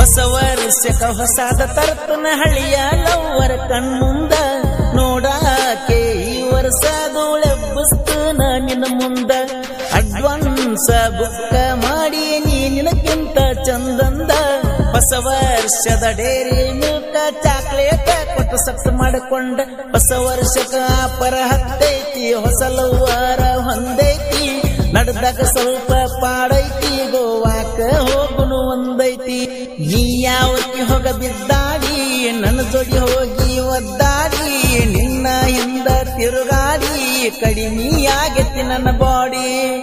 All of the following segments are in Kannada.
ಹೊಸ ವರ್ಷಕ ಹೊಸಾದ ತರ್ತನ ಹಳಿಯ ಲವ್ವರ ಕಣ್ಮುಂದ ನೋಡಾಕೆ ಈ ವರ್ಷದೋಳೆಬ್ಬಸ್ತನ ನಿನ್ನ ಮುಂದ ಅಡ್ವಾನ್ಸ್ ಬುಕ್ಕ ಮಾಡಿ ನೀ ನಿನಕ್ಕಿಂತ ಚಂದಂದ ಹೊಸ ವರ್ಷದ ಡೇರಿ ಮಿಲ್ಕ ಚಾಕ್ಲೇಟ್ ಕೊಟ್ಟು ಸಕ್ಸ್ ಮಾಡಿಕೊಂಡ ಹೊಸ ವರ್ಷಕ ಪರ ಹತ್ತೈತಿ ಹೊಸ ಲವ್ವರ ಹೊಂದೈತಿ ನಡ್ದಾಗ ಸ್ವಲ್ಪ ಪಾಡೈತಿ ಗೋವಾಕ ಹೋಗುನು ಒಂದೈತಿ ನೀ ಯಾವತ್ತಿ ಹೋಗ ಬಿದ್ದಾಡಿ ನನ್ನ ಜೋಡಿ ಹೋಗಿ ಒದ್ದಾಡಿ ನಿನ್ನ ಹಿಂದ ತಿರುಗಾಡಿ ಕಡಿಮೆ ಆಗೈತಿ ನನ್ನ ಬಾಡಿ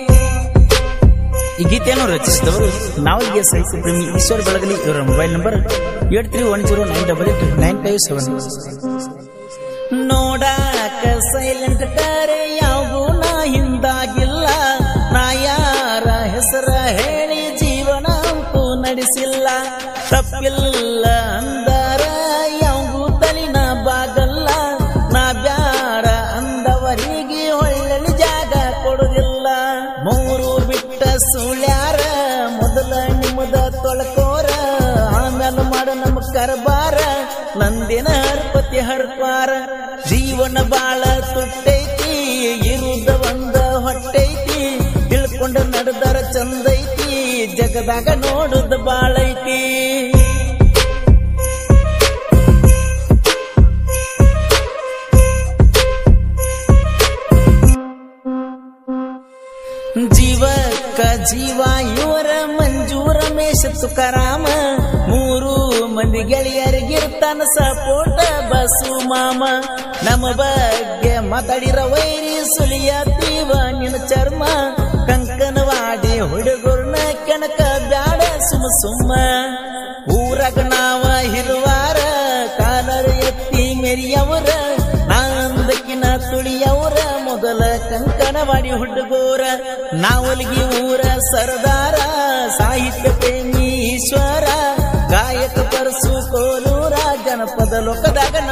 ಈ ಗೀತೆಯನ್ನು ರಚಿಸಿದವರು ನಾವಲ್ಗೆ ಸಾಹಿತ್ಯ ಪ್ರೇಮಿ ಈಶ್ವರ್ ಬೆಳಗಲಿ ಇವರ mobile number eight three one zero nine double eight nine five seven ನೋಡಾಕ ಸೈಲೆಂಟ್ ಕರೆ ಯಾವ ನಾ ಹಿಂದಾಗಿಲ್ಲ ನಾ ಯಾರ ಹೆಸರ ಹೇಳಿ ಜೀವನ ಅಂತೂ ನಡೆಸಿಲ್ಲ ತಪ್ಪಿಲ್ಲ ಅಂದಾರ ಯಾವ ತಲಿನ ಬಾಗಲ್ಲ ನಾ ಬ್ಯಾಡ ಅಂದವರಿಗೆ ಒಳ್ಳೆ ಜಾಗ ಕೊಡುದಿಲ್ಲ ಮೂರು ಬಿಟ್ಟ ಸುಳ್ಯಾರ ಮೊದಲ ನಿಮ್ಮದ ತೊಳಕೋರ ಆಮೇಲೆ ಮಾಡ ನಮ್ಮ ಕರಬಾರ ನಂದಿನ ಹರ್ಪತಿ ಹರ್ಪಾರ ಜೀವನ ಬಾಳ ತುಟ್ಟೈತಿ ಇರುದ ಒಂದ ಹೊಟ್ಟೈತಿ ತಿಳ್ಕೊಂಡ ನಡೆದರ ಚಂದೈತಿ ಜಗದಾಗ ನೋಡುದ ಬಾಳೈತಿ ಜೀವಕ್ಕ ಜೀವ ಇವರ ಮಂಜು ರಮೇಶ ತುಕಾರಾಮ ಮೂರು ಮಂದಿ ಗೆಳೆಯರಿಗಿರ್ತಾನ ಸಪೋಟ ಬಸು ಮಾಮ ನಮ್ಮ ಬಗ್ಗೆ ಮಾತಾಡಿರ ವೈರಿ ಸುಲಿಯತ್ತೀವ ನಿನ್ನ ಚರ್ಮ ಕಂಕನವಾಡಿ ಹುಡುಗರ್ನ ಕೆಣಕ ಬ್ಯಾಡ ಸುಮ ಸುಮ್ಮ ಊರಾಗ ನಾವ ಹಿರುವಾರ ಕಾಲರ ಎತ್ತಿ ಮೆರಿಯವರ ನಾಂದಕಿನ ತುಳಿಯವರ ಮೊದಲ ಕಂಕಣವಾಡಿ ಹುಡುಗೋರ ನಾವಲ್ಗಿ ಊರ ಸರದಾರ ಸಾಹಿತ್ಯ ಪ್ರೇಮಿ ಈಶ್ವರ ಗಾಯಕ ಪರಸು ಕೋಲೂರ ಜನಪದ ಲೋಕದಾಗ